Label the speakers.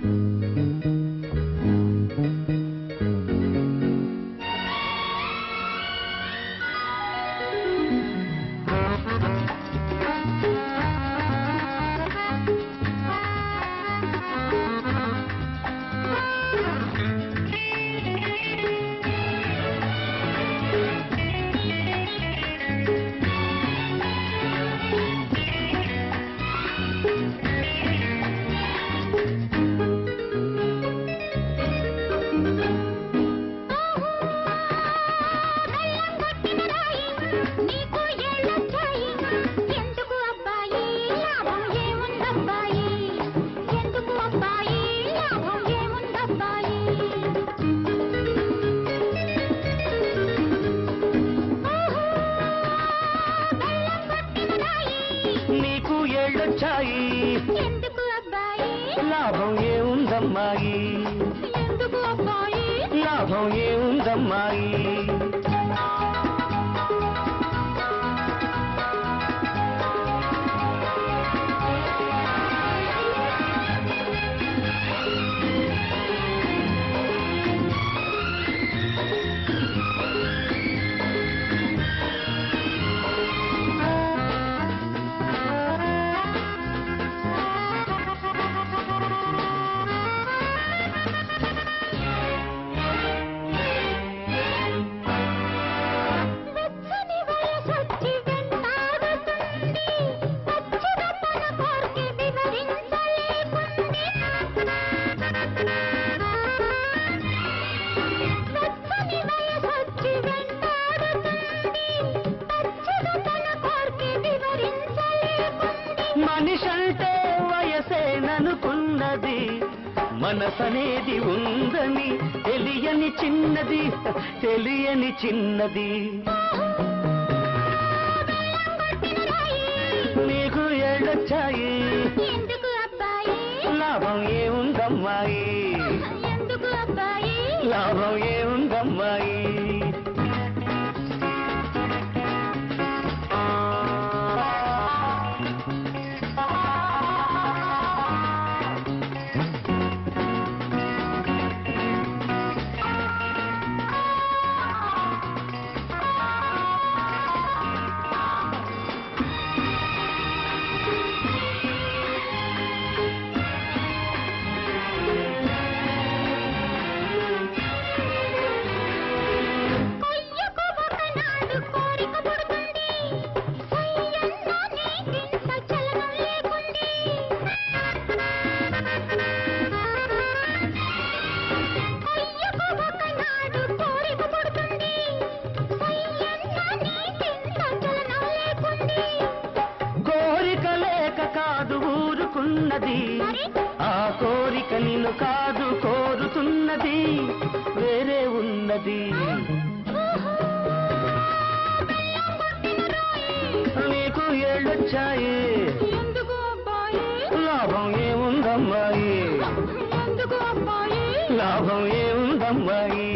Speaker 1: నీకు ఏళ్ళొచ్చాయి ఎందుకు అబ్బాయి లాభం ఏముందబ్బాయి ఎందుకు అబ్బాయి లాభం ఏముందబ్బాయి
Speaker 2: నీకు ఏళ్ళొచ్చాయి
Speaker 1: ఎందుకు అబ్బాయి
Speaker 2: లాభం ఏముందమ్మాయి
Speaker 1: ఎందుకు అబ్బాయి
Speaker 2: లాభం ఏముందమ్మాయి
Speaker 1: వెచ్చని వయసొచ్చి వెంటాడుతుంది పచ్చిదమ్మన కోర్కె వివరించలేకుంది వెచ్చని వయసొచ్చి వెంటాడుతుంది పచ్చిదమ్మన కోర్కె వివరించలేకుంది
Speaker 2: మనిషంటే వయసేననుకున్నది మనసనేది ఉందని తెలియని చిన్నది తెలియని చిన్నది నీకు ఏళ్ళొచ్చాయి
Speaker 1: ఎందుకు అబ్బాయి
Speaker 2: లాభం ఏముందమ్మాయి
Speaker 1: ఎందుకు అబ్బాయి
Speaker 2: లాభం ఏముందమ్మాయి
Speaker 1: కొయ్యకు ఒకనాడు కోరిక పుడుతుంది సయ్యన్న నీకింత చలనం లేకుంది కొయ్యకు ఒకనాడు కోరిక పుడుతుంది సయ్యన్న నీకింత చలనం లేకుంది
Speaker 2: కోరిక లేక కాదు ఊరుకున్నది ఆ కోరిక నిన్ను కాదు కోరుతున్నది వేరే ఉన్నది నీకు ఏళ్ళొచ్చాయి
Speaker 1: ఎందుకు అబ్బాయి
Speaker 2: లాభం ఏముందమ్మాయి
Speaker 1: ఎందుకు అబ్బాయి
Speaker 2: లాభం ఏముందమ్మాయి